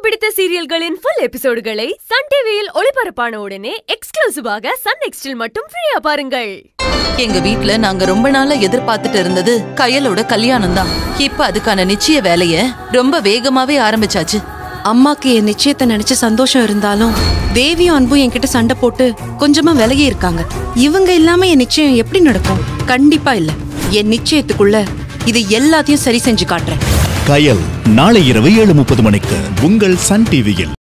பிடித்த சீரியல்களின் full எபிசோடுகளை Sun டிவியில் ஒளிபரப்பான உடனே எக்ஸ்க்ளூசிவாக சன் நெக்ஸ்டில் மட்டும் ஃப்ரீயா பாருங்கள் எங்க வீட்ல நாங்க ரொம்ப நாளா எதிர்பார்த்துட்டு இருந்தது கயலோட கல்யாணம் தான் இப்ப அதுக்கான நிச்சய வேலைய ரொம்ப வேகமாவே ஆரம்பிச்சாச்சு அம்மாக்கு என் நிச்சயத்தை நினைச்சு சந்தோஷம் இருந்தாலும் தேவியும் அன்பும் என்கிட்ட சண்டை போட்டு கொஞ்சமா விலகி இருக்காங்க இவங்க இல்லாம என் நிச்சயம் எப்படி நடக்கும் கண்டிப்பா இல்ல என் நிச்சயத்துக்குள்ள இது எல்லாத்தையும் சரி செஞ்சு காட்டுறேன் கயல் நாளை இரவு ஏழு முப்பது மணிக்கு உங்கள் சன் டிவியில்